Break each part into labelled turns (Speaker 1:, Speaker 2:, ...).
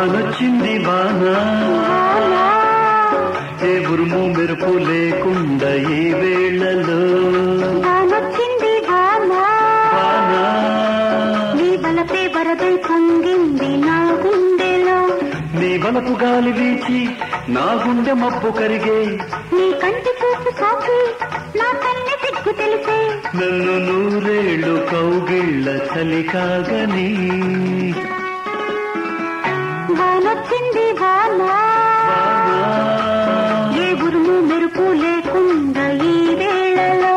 Speaker 1: వానొచ్చింది వాన ఏ ఉరుము మెరుపు లేకుండా ఈ వేళలో
Speaker 2: వానొచ్చింది వాన
Speaker 1: వాన
Speaker 2: నీ బలపే వరదై పొంగింది నా గుండెలో
Speaker 1: నీ వలపు గాలి వీచి నా గుండె మబ్బు కరిగే
Speaker 2: నీ కంటి చూపు సాకి నా కన్నె సిగ్గు తెలిసే
Speaker 1: నన్ను నూరేళ్ళు కౌగిళ్ళ చలి కాగని
Speaker 2: వానొచ్చింది వాన
Speaker 1: వాన
Speaker 2: ఏ ఉరుము మెరుపు లేకుండా ఈ వేళలో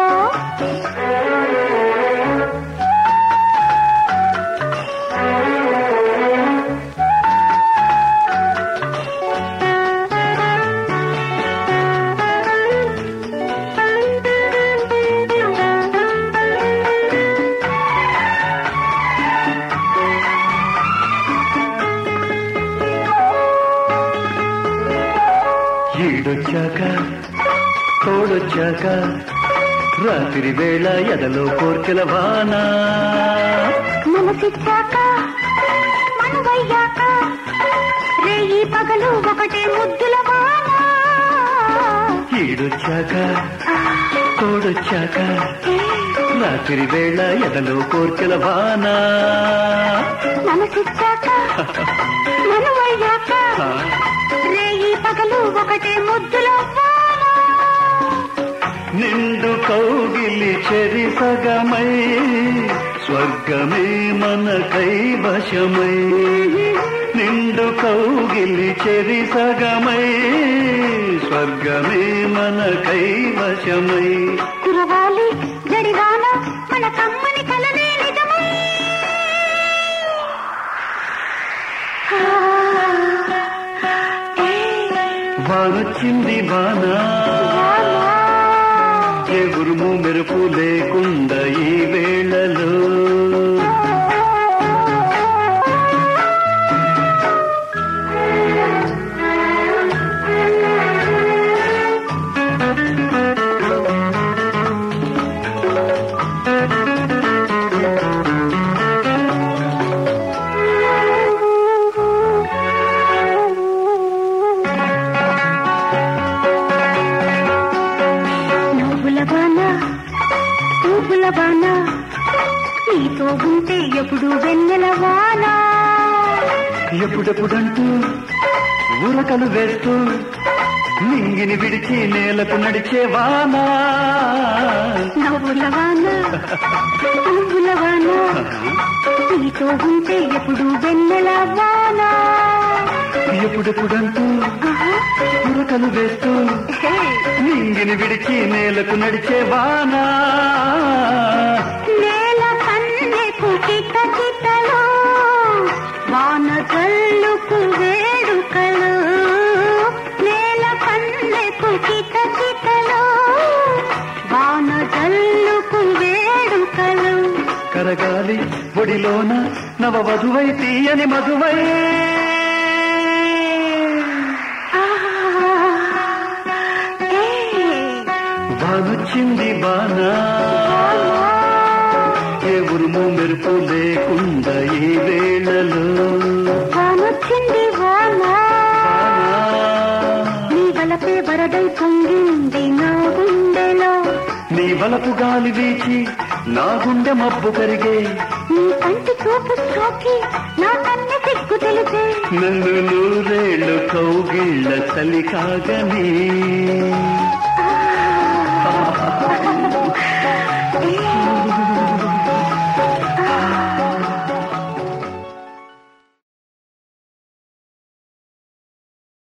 Speaker 1: ఈడొచ్చాక తోడొచ్చాక రాత్రి వేళ ఎదలో కోర్కెల వాన
Speaker 2: మనసిచ్చాక మనవయ్యాక రేయి పగలు ఒకటే ముద్దుల వాన
Speaker 1: ఈడొచ్చాక తోడొచ్చాక రాత్రి వేళ ఎదలో కోర్కెల వాన
Speaker 2: మనసిచ్చాక మనవయ్యాక రేయి పగలు ఒకటే ముద్దుల వాన
Speaker 1: నిండు కౌగిలి చెరి సగమై స్వర్గమే మన కైవశమై నిండు కౌగిలి చెరి సగమై స్వర్గమే మన కైవశమై
Speaker 2: కురవాలి జడివాన మన కమ్మని కలనే నిజమై
Speaker 1: వానొచ్చింది వాన ఏ ఉరుము మెరుపు లేకుండా ఈ వేళలో
Speaker 2: నువ్వుల బాన పువ్వుల బాన నీతో ఉంటే ఎప్పుడు వెన్నెల వాన
Speaker 1: ఎప్పుడెప్పుడంటూ ఉరకలు వేస్తూ నింగిని విడిచి నేలకు నడిచే వానా
Speaker 2: నవ్వుల వాన పువ్వుల వాన నీతో ఉంటే ఎప్పుడు వెన్నెల వాన
Speaker 1: ఎప్పుడెప్పుడంటూ
Speaker 2: ఆహా,
Speaker 1: ఉరకలు వేస్తూ
Speaker 2: హే,
Speaker 1: నింగిని విడిచి నేలకు నడిచే వానా
Speaker 2: నేల కన్నెకు కిట కిటలో వాన జల్లుకు వేడుకలు నేల కన్నెకు కిట కిటలో వాన జల్లుకు వేడుకలు
Speaker 1: కరగాలి ఒడిలోన నవ వధువై తీయని మధువై
Speaker 2: ఆహా, ఏ,
Speaker 1: వానొచ్చింది బానా ఏ ఉరుము మెరుపు లేకుండా ఈ వేళలో
Speaker 2: వానొచ్చింది వాన నీ వలపే వరదై పొంగింది నా గుండెలో
Speaker 1: నీ వలపు గాలి వీచి నా గుండె మబ్బు కరిగే
Speaker 2: నీ కంటి చూపు సోకి నా కన్నె సిగ్గు తెలిసే
Speaker 1: నన్ను నూరేళ్ళు కౌగిళ్ళ చలి కాగని